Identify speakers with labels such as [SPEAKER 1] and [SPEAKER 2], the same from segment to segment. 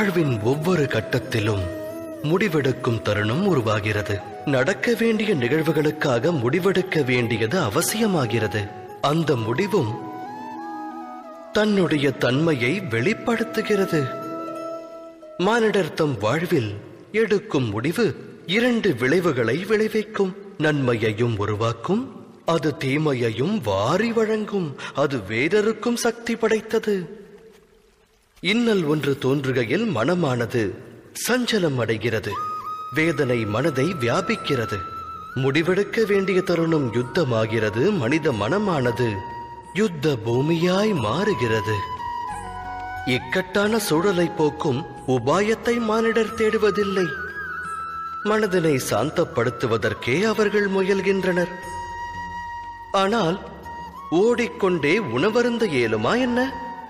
[SPEAKER 1] வாழ்வின் ஒவ்வொரு கட்டத்திலும் முடிவெடுக்கும் தருணம் உருவாகிறது நடக்க வேண்டிய நிகழ்வுகளுக்காக முடிவெடுக்க வேண்டியது அவசியமாகிறது அந்த முடிவும் தன்னுடைய தன்மையை வெளிப்படுத்துகிறது மானிடர் தம் வாழ்வில் எடுக்கும் முடிவு இரண்டு விளைவுகளை விளைவிக்கும் நன்மையையும் உருவாக்கும் அது தீமையையும் வாரி வழங்கும் அது வேறருக்கும் சக்தி படைத்தது இன்னல் ஒன்று தோன்றுகையில் மனமானது சஞ்சலம் அடைகிறது வேதனை மனதை வியாபிக்கிறது முடிவெடுக்க வேண்டிய தருணம் யுத்தமாகிறது மனித மனமானது யுத்த பூமியாய் மாறுகிறது இக்கட்டான சூழலை போக்கும் உபாயத்தை மானிடர் தேடுவதில்லை மனதினை சாந்தப்படுத்துவதற்கே அவர்கள் முயல்கின்றனர் ஆனால் ஓடிக்கொண்டே உணவருந்த இயலுமா என்ன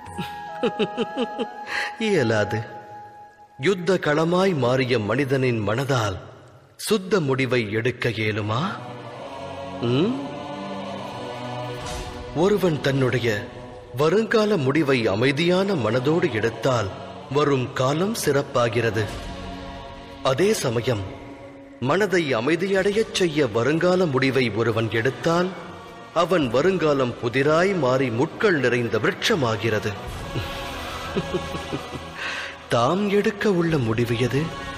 [SPEAKER 1] இயலாது யுத்த களமாய் மாறிய மனிதனின் மனதால் சுத்த முடிவை எடுக்க இயலுமா ம்? ஒருவன் தன்னுடைய வருங்கால முடிவை அமைதியான மனதோடு எடுத்தால் வரும் காலம் சிறப்பாகிறது அதே சமயம் மனதை அமைதியடையச் செய்ய வருங்கால முடிவை ஒருவன் எடுத்தால் அவன் வருங்காலம் புதிராய் மாறி முட்கள் நிறைந்த விருட்சமாகிறது தாம் எடுக்க உள்ள முடிவு எது